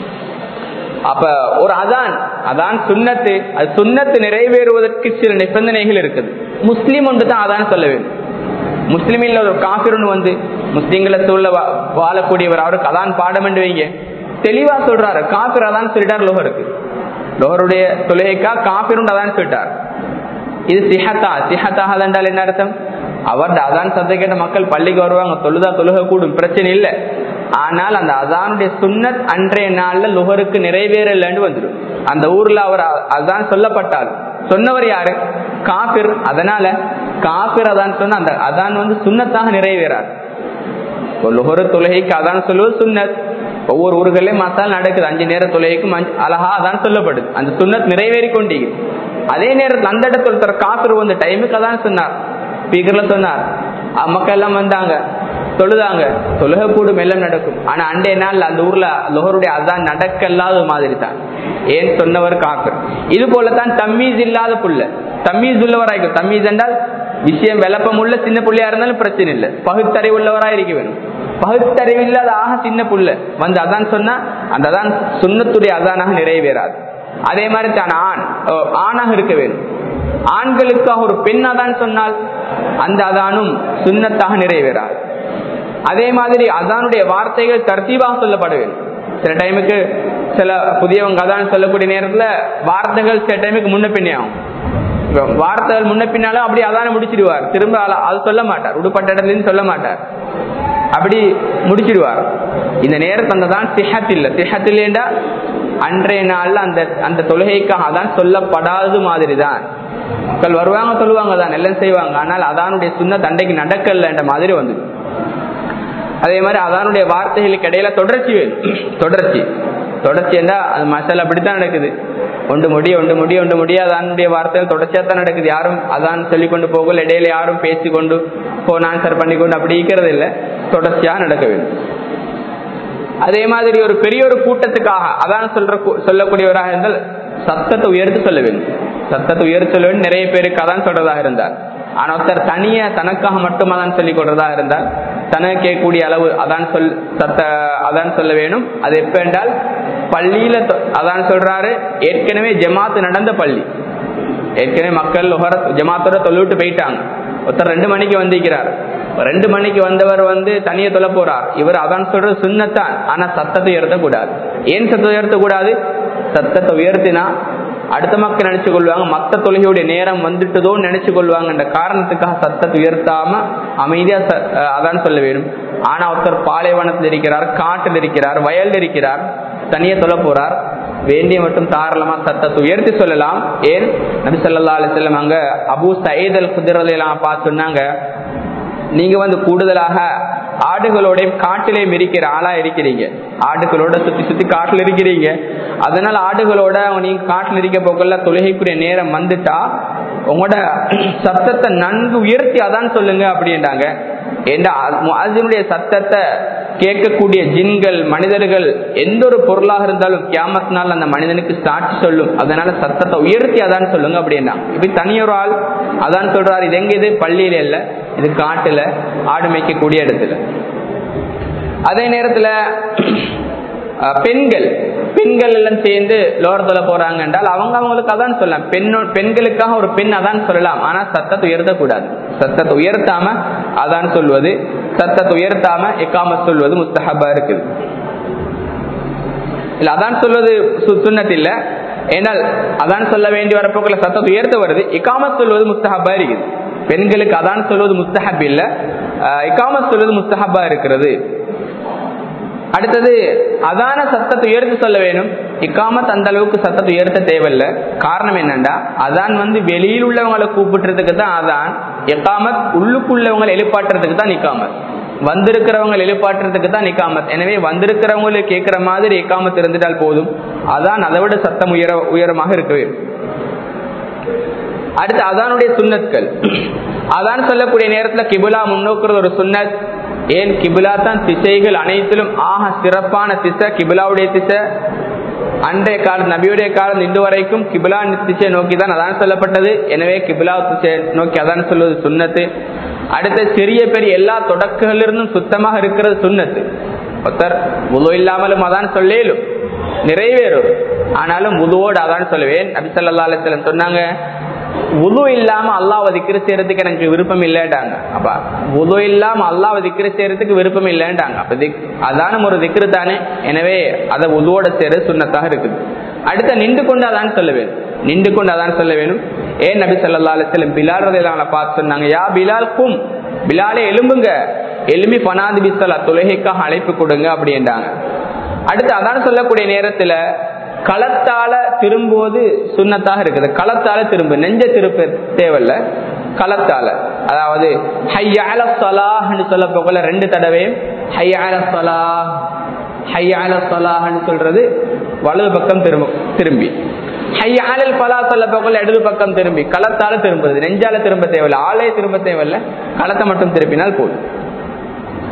Speaker 1: அப்ப ஒரு அதான் அதான் சுண்ணத்து அது சுண்ணத்து நிறைவேறுவதற்கு சில நிபந்தனைகள் இருக்குது முஸ்லீம் ஒன்று தான் அதான் சொல்ல வேண்டும் முஸ்லிமில் ஒரு காபிர்னு வந்து முஸ்லீம்களை சூழல வா- வாழக்கூடியவர் அவருக்கு அதான் பாடம் என்று வைங்க தெளிவா சொல்றாரு காபிர் அதான் சொல்லிட்டார் லோகருக்கு லோகருடைய தொழுகைக்கா காபிருண்டு அதான் சொல்லிட்டார் இது சிஹத்தா சிஹத்தாக என்றால் என்ன அர்த்தம் அவர் அதான் சத்தம் கேட்ட மக்கள் பள்ளிக்கு வருவாங்க தொழுதா தொழுக கூடும் பிரச்சனை இல்லை ஆனால் அந்த அதானுடைய சுன்னத் அன்றைய நாள்ல லுகருக்கு நிறைவேறலன்னு வந்துடும் அந்த ஊர்ல அவர் அ- அதான் சொல்லப்பட்டால் சொன்னவர் யாரு காபிர் அதனால காபிர் அதான் சொன்ன அந்த அதான் வந்து சுன்னத்தாக நிறைவேறார் இப்போ லுகரு தொழுகைக்கு அதான் சொல்லுவது சுன்னத் ஒவ்வொரு ஊர்களையும் மசால் நடக்குது அஞ்சு நேர தொழுகைக்கும் அஞ்சு- அழகா அதான் சொல்லப்படுது அந்த சுன்னத் நிறைவேறி கொண்டீங்க அதே நேரத்தில் அந்த இடத்துல ஒருத்தர் காப்பிர் வந்த டைமுக்கு அதான் சொன்னார் ஸ்பீக்கர்ல சொன்னார் அஹ் மக்கள் எல்லாம் வந்தாங்க தொழுதாங்க தொழுக கூடும் எல்லாம் நடக்கும் ஆனா அண்டைய நாள் அந்த ஊர்ல லொஹருடைய அதான் நடக்கல்லாத மாதிரி தான் ஏன் சொன்னவர் காக்கர் இது போலதான் தம்மீஸ் இல்லாத புள்ள தம்மீஸ் உள்ளவராய்க்கும் தம்மீஸ் என்றால் விஷயம் விளப்பம் உள்ள சின்ன புள்ளையா இருந்தாலும் பிரச்சனை இல்லை பகுத்தறிவு உள்ளவரா இருக்க வேணும் பகுத்தறிவு இல்லாத ஆக சின்ன புள்ள வந்து அதான் சொன்னா அந்த அதான் சுண்ணத்துடைய அதானாக நிறைவேறாது அதே மாதிரி தான் ஆண் ஆணாக இருக்க வேண்டும் ஆண்களுக்காக ஒரு பெண் அதான் சொன்னால் அந்த அதானும் சுண்ணத்தாக நிறைவேறாது அதே மாதிரி அதானுடைய வார்த்தைகள் தர்த்தீவாக சொல்லப்பட வேண்டும் சில டைமுக்கு சில புதியவங்க அதான் சொல்லக்கூடிய நேரத்துல வார்த்தைகள் சில டைமுக்கு முன்ன பின்னே ஆகும் வார்த்தைகள் முன்ன பின்னாலும் அப்படி அதான முடிச்சிடுவார் திரும்ப அது சொல்ல மாட்டார் உடுப்பட்ட இடத்துல சொல்ல மாட்டார் அப்படி முடிச்சிடுவார் இந்த நேரத்து அந்த தான் சிஹத் இல்ல சிஹத் இல்லைண்டா அன்றைய நாள்ல அந்த அந்த தொழுகைக்காக அதான் சொல்லப்படாதது மாதிரி தான் மக்கள் வருவாங்க சொல்லுவாங்க தான் எல்லாம் செய்வாங்க ஆனால் அதானுடைய சுண்ண தண்டைக்கு நடக்கலன்ற மாதிரி வந்து அதே மாதிரி அதானுடைய வார்த்தைகளுக்கு இடையில தொடர்ச்சி வேணும் தொடர்ச்சி தொடர்ச்சி என்றா அது மசால் அப்படித்தான் நடக்குது ஒன்று முடி ஒன்று முடி ஒன்று முடி அதானுடைய வார்த்தைகள் தொடர்ச்சியா தான் நடக்குது யாரும் அதான் சொல்லி கொண்டு போகல இடையில யாரும் பேசி கொண்டு போன் ஆன்சர் பண்ணி கொண்டு அப்படி இருக்கிறது இல்லை தொடர்ச்சியா நடக்க வேண்டும் அதே மாதிரி ஒரு பெரிய ஒரு கூட்டத்துக்காக அதான் சொல்ற சொல்லக்கூடியவராக இருந்தால் சத்தத்தை உயர்த்து சொல்ல வேண்டும் சத்தத்தை உயர்த்து சொல்ல வேண்டும் நிறைய பேருக்கு அதான் சொல்றதாக இருந்தார் ஆனா ஒருத்தர் தனிய தனக்காக மட்டும் அதான் சொல்லிக் கொள்றதா இருந்தால் தனக்கு கேட்கக்கூடிய அளவு அதான் சொல் சத்த அதான் சொல்ல வேணும் அது எப்ப என்றால் பள்ளியில அதான் சொல்றாரு ஏற்கனவே ஜமாத்து நடந்த பள்ளி ஏற்கனவே மக்கள் ஜமாத்தோட தொழுவிட்டு போயிட்டாங்க ஒருத்தர் ரெண்டு மணிக்கு வந்திருக்கிறார் ரெண்டு மணிக்கு வந்தவர் வந்து தனியை தொலை போறார் இவர் அதான் சொல்றது சுண்ணத்தான் ஆனா சத்தத்தை உயர்த்த கூடாது ஏன் சத்தத்தை உயர்த்த கூடாது சத்தத்தை உயர்த்தினா அடுத்த மக்கள் நினைச்சு கொள்வாங்க மத்த தொழுகையுடைய நேரம் வந்துட்டதோன்னு நினைச்சு கொள்வாங்க என்ற காரணத்துக்காக சத்தத்தை உயர்த்தாம அமைதியா அதான் சொல்ல வேண்டும் ஆனா ஒருத்தர் பாலைவனத்தில் இருக்கிறார் காட்டில் இருக்கிறார் வயலில் இருக்கிறார் தனியே சொல்ல போறார் வேண்டிய மட்டும் தாராளமா சத்தத்தை உயர்த்தி சொல்லலாம் ஏன் நபி சொல்லா அலிசல்லம் அங்க அபு சயீத் அல் குதிரலாம் பார்த்து சொன்னாங்க நீங்க வந்து கூடுதலாக ஆடுகளோட காட்டிலையும் இருக்கிற ஆளா இருக்கிறீங்க ஆடுகளோட சுத்தி சுத்தி காட்டுல இருக்கிறீங்க அதனால ஆடுகளோட நீங்க காட்டுல இருக்க போக்கல தொழுகைக்குரிய நேரம் வந்துட்டா உங்களோட சத்தத்தை நன்கு உயர்த்தி அதான் சொல்லுங்க அப்படின்றாங்க அதனுடைய சத்தத்தை கேட்கக்கூடிய ஜின்கள் மனிதர்கள் எந்த ஒரு பொருளாக இருந்தாலும் கியாமத்தினால் அந்த மனிதனுக்கு சாட்சி சொல்லும் அதனால சத்தத்தை உயர்த்தி அதான் சொல்லுங்க அப்படின்னா இப்படி தனியொரு ஆள் அதான் சொல்றாரு இது எங்க இது பள்ளியில இல்ல இது காட்டுல ஆடு மேய்க்கக்கூடிய இடத்துல அதே நேரத்துல பெண்கள் பெண்கள் எல்லாம் சேர்ந்து லோர் சொல்ல போறாங்க என்றால் அவங்க அவங்களுக்கு அதான் சொல்லலாம் பெண்ணோ பெண்களுக்காக ஒரு பெண் அதான் சொல்லலாம் ஆனா சத்தத்தை உயர்த்தக்கூடாது சத்தத்தை உயர்த்தாம அதான் சொல்வது சத்தத்தை உயர்த்தாம எக்காம சொல்வது முஸ்தஹபா இருக்குது இல்ல அதான் சொல்வது சுண்ணத் இல்ல ஏனால் அதான் சொல்ல வேண்டி வரப்போக்குள்ள சத்தத்தை உயர்த்த வருது இக்காமத் சொல்வது முஸ்தஹபா இருக்குது பெண்களுக்கு அதான் சொல்வது முஸ்தஹப் இல்ல இக்காமத் சொல்வது முஸ்தஹபா இருக்கிறது அடுத்தது அதான சத்தத்தை உயர்த்தி சொல்ல வேணும் இக்காமத் அந்த அளவுக்கு சத்தத்தை உயர்த்த தேவையில்லை காரணம் என்னண்டா அதான் வந்து வெளியில் உள்ளவங்களை கூப்பிட்டுறதுக்கு தான் அதான் எக்காமத் உள்ளுக்குள்ளவங்களை எழுப்பாட்டுறதுக்கு தான் நிக்காமத் வந்திருக்கிறவங்க எழுப்பாட்டுறதுக்கு தான் நிக்காமத் எனவே வந்திருக்கிறவங்களுக்கு கேட்கிற மாதிரி எக்காமத் இருந்துட்டால் போதும் அதான் அதை விட சத்தம் உயர உயரமாக இருக்க வேண்டும் அடுத்து அதானுடைய சுண்ணத்கள் அதான் சொல்லக்கூடிய நேரத்துல கிபுலா முன்னோக்குறது ஒரு சுண்ணத் ஏன் கிபிலா தான் திசைகள் அனைத்திலும் ஆக சிறப்பான திசை கிபிலாவுடைய திசை அன்றைய காலம் நபியுடைய காலம் இன்று வரைக்கும் கிபிலா திசையை நோக்கி தான் அதான் சொல்லப்பட்டது எனவே கிபிலா திசையை நோக்கி அதான் சொல்வது சுண்ணத்து அடுத்த சிறிய பெரிய எல்லா தொடக்கங்களிலிருந்தும் சுத்தமாக இருக்கிறது சுண்ணத்து ஒருத்தர் முழு இல்லாமலும் அதான் சொல்லேலும் நிறைவேறும் ஆனாலும் முதுவோடு அதான் சொல்லுவேன் நபி சொல்லா அலிஸ்லம் சொன்னாங்க உது இல்லாம அல்லாவை திக்கிற செய்யறதுக்கு எனக்கு விருப்பம் இல்லைன்றாங்க அப்ப உது இல்லாம அல்லாவை திக்கிற செய்யறதுக்கு விருப்பம் இல்லைன்றாங்க அப்ப திக் அதான ஒரு திக்ரு தானே எனவே அதை உதுவோட சேர சுண்ணத்தாக இருக்குது அடுத்த நின்று கொண்டு அதான் சொல்ல வேணும் நின்று கொண்டு அதான் சொல்ல வேணும் ஏன் நபி சொல்லா அலிஸ்லம் பிலால் ரதையில பார்த்து சொன்னாங்க யா பிலால் கும் பிலாலே எலும்புங்க எலும்பி பனாதி பிசலா தொழுகைக்காக அழைப்பு கொடுங்க அப்படின்றாங்க அடுத்து அதான் சொல்லக்கூடிய நேரத்துல களத்தால திரும்புவது சுண்ணத்தாக இருக்குது களத்தால திரும்ப நெஞ்ச திருப்ப தேவையில்ல களத்தால அதாவது ஹையால சலாஹ்னு சொல்ல போகல ரெண்டு தடவையும் ஹையால சலா ஹையால சலாஹ்னு சொல்றது வலது பக்கம் திரும்ப திரும்பி ஹையாலில் பலா சொல்ல போகல இடது பக்கம் திரும்பி களத்தால திரும்புது நெஞ்சால திரும்ப தேவையில்ல ஆளே திரும்ப தேவையில்ல களத்தை மட்டும் திருப்பினால் போதும்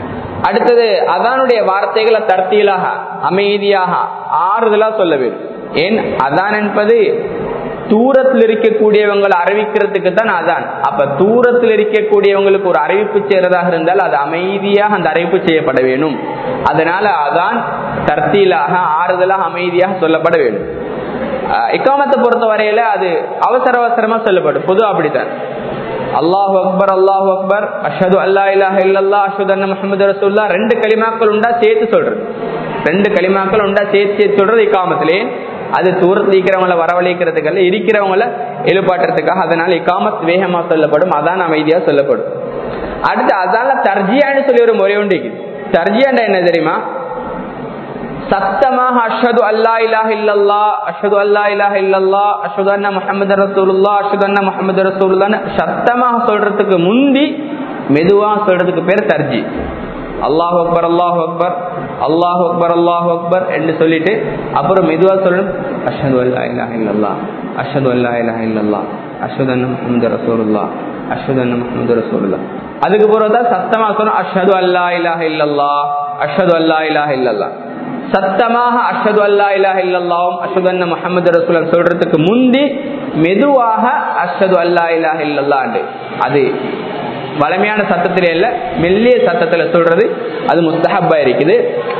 Speaker 1: அடுத்தது அதானுடைய வார்த்தைகளை தர்த்தியலாக அமைதியாக ஆறுதலா சொல்ல வேண்டும் ஏன் அதான் என்பது தூரத்தில் இருக்கக்கூடியவங்களை அறிவிக்கிறதுக்கு தான் அதான் அப்ப தூரத்தில் இருக்கக்கூடியவங்களுக்கு ஒரு அறிவிப்பு செய்யறதாக இருந்தால் அது அமைதியாக அந்த அறிவிப்பு செய்யப்பட வேணும் அதனால அதான் தர்த்தீலாக ஆறுதலாக அமைதியாக சொல்லப்பட வேண்டும் இக்காமத்தை பொறுத்த வரையில அது அவசர அவசரமா சொல்லப்படும் பொதுவா அப்படித்தான் அல்லாஹு அக்பர் அல்லாஹு அக்பர் அஷது அல்லா இலாஹ இல்லல்லா அஷது அண்ணா முகமது ரசூல்லா ரெண்டு களிமாக்கள் உண்டா சேர்த்து சொல்றது ரெண்டு களிமாக்கள் உண்டா சேர்த்து சேர்த்து சொல்றது இக்காமத்திலே அது தூரத்தில் இருக்கிறவங்களை வரவழைக்கிறதுக்கல்ல இருக்கிறவங்கள எழுப்பாட்டுறதுக்காக அதனால இக்காமத் வேகமா சொல்லப்படும் அதான் அமைதியா சொல்லப்படும் அடுத்து அதால தர்ஜியான்னு சொல்லி ஒரு முறை உண்டு தர்ஜியாண்டா என்ன தெரியுமா சத்தமாக அஷது அல்லா இலாஹ இல்லல்லா அஷது அல்லா இலாஹ இல்லல்லா அஷது அண்ணா முஹம்மது ரசூலுல்லா அஷது அண்ணா முஹம்மது ரசூலுல்லான்னு சத்தமாக சொல்றதுக்கு முந்தி மெதுவா சொல்றதுக்கு பேர் தர்ஜி அல்லாஹ் அக்பர் அல்லாஹ் அக்பர் அல்லாஹ் அக்பர் அல்லாஹ் அக்பர் என்று சொல்லிட்டு அப்புறம் மெதுவா சொல்லணும் அஷது அல்லா இலாஹ இல்லல்லா அஷது அல்லா இலாஹ இல்லல்லா அஷது அண்ணா முஹம்மது ரசூலுல்லா அஷது அண்ணா முஹம்மது ரசூலுல்லா அதுக்கு பிறகுதான் சத்தமா சொல்லணும் அஷது அல்லா இலாஹ இல்லல்லா அஷது அல்லா இலாஹ இல்லல்லா சத்தமாக அஷது அல்லா இலாஹ இல்லல்லாவும் அஷது அண்ணா முஹம்மது ரசூலம் சொல்றதுக்கு முந்தி மெதுவாக அஷது அல்லா இலாஹ இல்லல்லாண்டு அது வளமையான சத்தத்திலே இல்ல மெல்லிய சத்தத்துல சொல்றது அது முஸ்தஹப்பா இருக்குது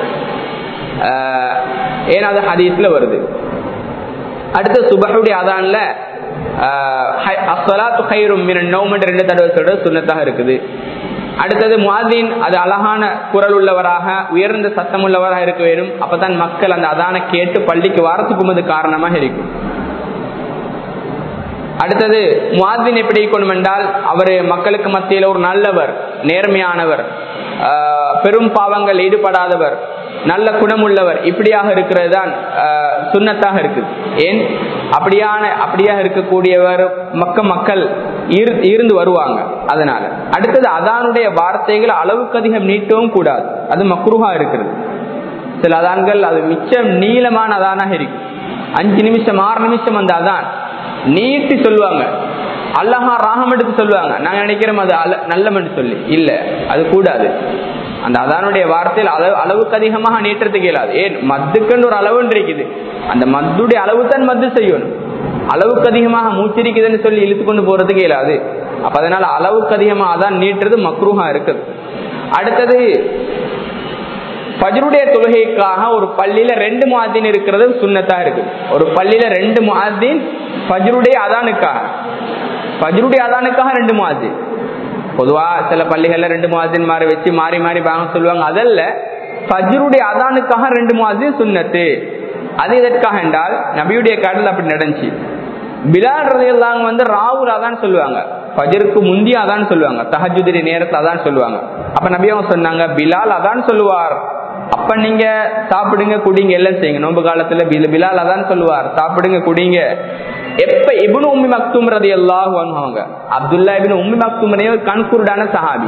Speaker 1: ஏன்னா அது ஹதீஸ்ல வருது அடுத்து சுபஹுடைய அதான்ல அஸ்வலாத்து ஹைரும் மின நோமன் ரெண்டு தடவை சொல்றது சுண்ணத்தாக இருக்குது அடுத்தது முவாதீன் அது அழகான குரல் உள்ளவராக உயர்ந்த சத்தம் உள்ளவராக இருக்க வேண்டும் அப்பதான் மக்கள் அந்த அதான கேட்டு பள்ளிக்கு வாரத்துக்கும் அது காரணமாக இருக்கும் அடுத்தது முவாதின் எப்படி இருக்கணும் என்றால் அவர் மக்களுக்கு மத்தியில் ஒரு நல்லவர் நேர்மையானவர் பெரும் பாவங்கள் ஈடுபடாதவர் நல்ல குணமுள்ளவர் இப்படியாக இருக்கிறது தான் சுண்ணத்தாக இருக்குது ஏன் அப்படியான அப்படியாக இருக்கக்கூடியவர் மக்க மக்கள் இருந்து வருவாங்க அதனால அடுத்தது அதானுடைய வார்த்தைகள் அளவுக்கு அதிகம் நீட்டவும் கூடாது அது மக்ருஹா இருக்கிறது சில அதான்கள் அது மிச்சம் நீளமான அதானாக இருக்கு அஞ்சு நிமிஷம் ஆறு நிமிஷம் அந்த அதான் நீட்டி சொல்லுவாங்க அல்லஹா ராகம் எடுத்து சொல்லுவாங்க நாங்க நினைக்கிறோம் அது நல்லமென்று சொல்லி இல்ல அது கூடாது அந்த அதானுடைய வார்த்தையில் அளவு அளவுக்கு அதிகமாக நீட்டுறதுக்கு இயலாது ஏன் மத்துக்குன்னு ஒரு அளவு இருக்குது அந்த மத்துடைய அளவு தான் மத்து செய்யணும் அளவுக்கு அதிகமாக மூச்சிருக்குதுன்னு சொல்லி இழுத்து கொண்டு போறதுக்கு இயலாது அப்ப அதனால அளவுக்கு அதிகமா அதான் நீட்டுறது மக்ரூஹா இருக்குது அடுத்தது பஜருடைய தொழுகைக்காக ஒரு பள்ளியில ரெண்டு முவாத்தின் இருக்கிறது சுண்ணத்தா இருக்கு ஒரு பள்ளியில ரெண்டு முவாத்தின் பஜருடைய அதானுக்காக பஜருடைய அதானுக்காக ரெண்டு முவாத்தின் பொதுவா சில பள்ளிகள்ல ரெண்டு முவாத்தின் மாறி வச்சு மாறி மாறி வாங்க சொல்லுவாங்க அதல்ல பஜருடைய அதானுக்காக ரெண்டு முவாத்தின் சுண்ணத்து அது எதற்காக என்றால் நபியுடைய கடல் அப்படி நடந்துச்சு பிலால் ரதையெல்லாம் வந்து ராவுல் அதான் சொல்லுவாங்க பஜருக்கு முந்தி அதான் சொல்லுவாங்க தஹஜுதிரி நேரத்துல அதான் சொல்லுவாங்க அப்ப நபி அவங்க சொன்னாங்க பிலால் அதான் சொல்லுவார் அப்ப நீங்க சாப்பிடுங்க குடிங்க எல்லாம் செய்யுங்க நோம்பு காலத்துல பிலால் அதான் சொல்லுவார் சாப்பிடுங்க குடிங்க எப்ப இபுனு உம்மி மக்தூம் ரதி எல்லாம் அவங்க அப்துல்லா இபின் உம்மி மக்தூமனே ஒரு கண்குருடான சஹாபி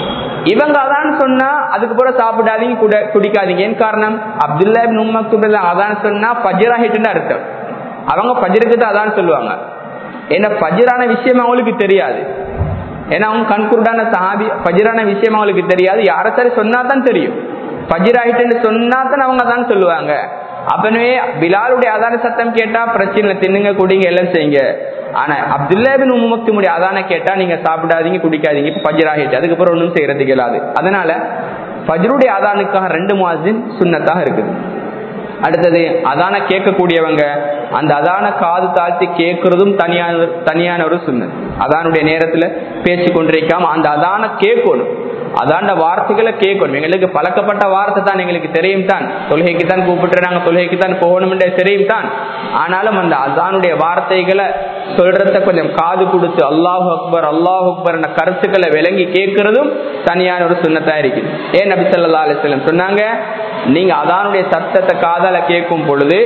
Speaker 1: இவங்க அதான் சொன்னா அதுக்கு போல சாப்பிடாதீங்க குடிக்காதீங்க ஏன் காரணம் அப்துல்லா இபின் உம்மி மக்தூம் அதான் சொன்னா பஜ்ராஹிட்டுன்னு அர்த்தம் அவங்க பஜ்ருக்கு தான் அதான் சொல்லுவாங்க ஏன்னா பஜ்ரான விஷயம் அவங்களுக்கு தெரியாது ஏன்னா அவங்க கண்குருடான சஹாபி பஜ்ரான விஷயம் அவங்களுக்கு தெரியாது யார சரி சொன்னா தான் தெரியும் பஜ்ராஹிட்டுன்னு சொன்னா தான் அவங்க தான் சொல்லுவாங்க அப்பனவே பிலாலுடைய அதான சத்தம் கேட்டா பிரச்சனை தின்னுங்க குடிங்க எல்லாம் செய்யுங்க ஆனா அப்துல்லா பின் உமக்திமுடைய அதான கேட்டா நீங்க சாப்பிடாதீங்க குடிக்காதீங்க இப்ப பஜ்ராஹிட்டு அதுக்கப்புறம் ஒன்றும் செய்யறதுக்கு இயலாது அதனால பஜ்ருடைய அதானுக்காக ரெண்டு மாசின் சுண்ணத்தாக இருக்குது அடுத்தது அதான கேட்கக்கூடியவங்க அந்த அதான காது தாழ்த்தி கேட்கறதும் தனியான தனியான ஒரு சுண்ணத் அதானுடைய நேரத்துல பேசி கொண்டிருக்காம அந்த அதான கேட்கணும் அதாண்ட வார்த்தைகளை கேட்கணும் எங்களுக்கு பழக்கப்பட்ட வார்த்தை தான் எங்களுக்கு தெரியும் தான் தொழுகைக்கு தான் கூப்பிட்டு நாங்க தொழுகைக்கு தான் போகணும் தெரியும் தான் ஆனாலும் அந்த அதானுடைய வார்த்தைகளை சொல்றத கொஞ்சம் காது கொடுத்து அல்லாஹ் அக்பர் அல்லாஹ் அக்பர் கருத்துக்களை விளங்கி கேட்கறதும் தனியான ஒரு சுண்ணத்தா இருக்குது ஏன் நபி சொல்லா அலிஸ்லம் சொன்னாங்க நீங்க அதானுடைய சத்தத்தை காதால கேட்கும் பொழுது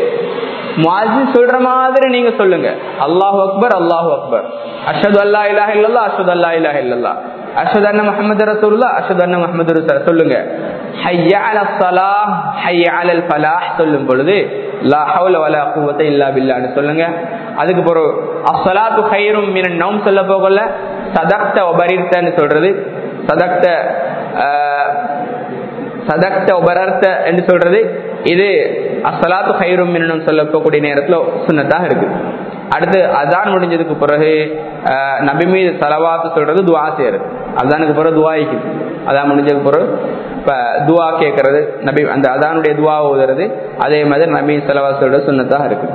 Speaker 1: முவாஜி சொல்ற மாதிரி நீங்க சொல்லுங்க அல்லாஹ் அக்பர் அல்லாஹ் அக்பர் அஷது அல்லா இலாஹ இல்லல்லா அஷது அல்லா இலாஹ இல்லல்லா அஷது அண்ணா முஹம்மது ரசூல்லா அஷது அண்ணா முஹம்மது ரசூல் சொல்லுங்க ஹய்யா அல ஸலாஹ் ஹய்யா அலல் ஃபலாஹ் சொல்லும் பொழுது லா ஹவுல வலா குவத்த இல்லா பில்லான்னு சொல்லுங்க அதுக்கு பிறகு அஸ்ஸலாத்து ஹைரும் மினன் நௌம் சொல்ல போகல சதக்த ஒபரித்தன்னு சொல்றது சதக்த சதக்த உபரர்த்த என்று சொல்றது இது அஸ்ஸலாத்து ஹைரும் மின்னும் சொல்லக்கூடிய நேரத்துல சுன்னத்தாக இருக்கு அடுத்து அதான் முடிஞ்சதுக்கு பிறகு அஹ், நபி மீது தலவாத்து சொல்றது துவா செய்யறது அதானுக்கு பிறகு துவாய்க்குது அதான் முடிஞ்சதுக்கு பிறகு இப்ப துவா கேட்கறது நபி அந்த அதானுடைய துவா ஓதுறது அதே மாதிரி நபி செலவா சொல்றது சுன்னத்தாக இருக்கு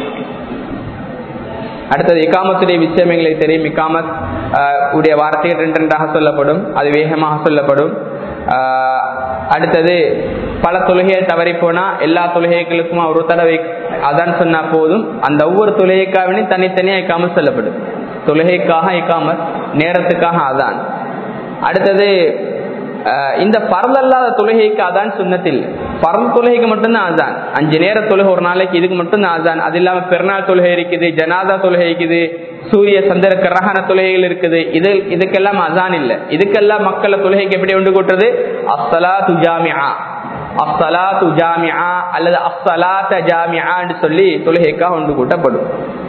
Speaker 1: அடுத்தது இக்காமத்துடைய விஷயம் எங்களுக்கு தெரியும் இக்காமத் ஆஹ், உடைய வார்த்தைகள் ரெண்டு ரெண்டாக சொல்லப்படும் அது வேகமாக சொல்லப்படும் ஆஹ், அடுத்தது பல தொழுகையை தவறி போனா எல்லா தொழுகைகளுக்கும் ஒரு தடவை அதான் சொன்னா போதும் அந்த ஒவ்வொரு தொழுகைக்காவினே தனித்தனியா இக்காமத் சொல்லப்படும் தொழுகைக்காக இக்காமத் நேரத்துக்காக அதான் அடுத்தது ஆஹ், இந்த பரதல்லாத தொழுகைக்கு அதான் சுண்ணத்தில் பரந்த தொழுகைக்கு மட்டும்தான் அதான் அஞ்சு நேர தொழுகை ஒரு நாளைக்கு இதுக்கு மட்டும்தான் அதான் அது இல்லாம பெருநாள் தொழுகை இருக்குது ஜனாதா தொழுகை இருக்குது சூரிய சந்திர கிரகண தொழுகைகள் இருக்குது இது இதுக்கெல்லாம் அதான் இல்ல இதுக்கெல்லாம் மக்களை தொழுகைக்கு எப்படி உண்டு கூட்டுறது அஸ்ஸலா துஜாமியா அஸ்ஸலா துஜாமியா அல்லது அஸ்ஸலாத்த ஜாமியா சொல்லி தொழுகைக்காக உண்டு கூட்டப்படும்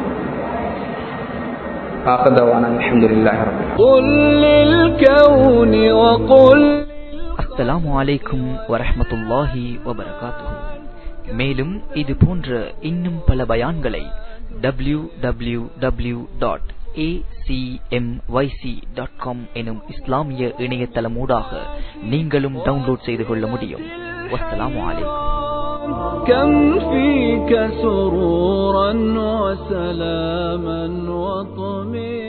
Speaker 1: آخر دعوانا الحمد لله رب العالمين
Speaker 2: قل للكون وقل
Speaker 3: அஸ்ஸலாமு அலைக்கும் வரஹ்மத்துல்லாஹி வபரகாத்துஹு மேலும் இது போன்ற இன்னும் பல பயான்களை W W W dot dot com எனும் இஸ்லாமிய இணையதளமூடாக நீங்களும் டவுன்லோட் செய்து கொள்ள முடியும் வஸ்ஸலாமு அலைக்கும்
Speaker 2: كم فيك سرورا وسلاما وطمئنا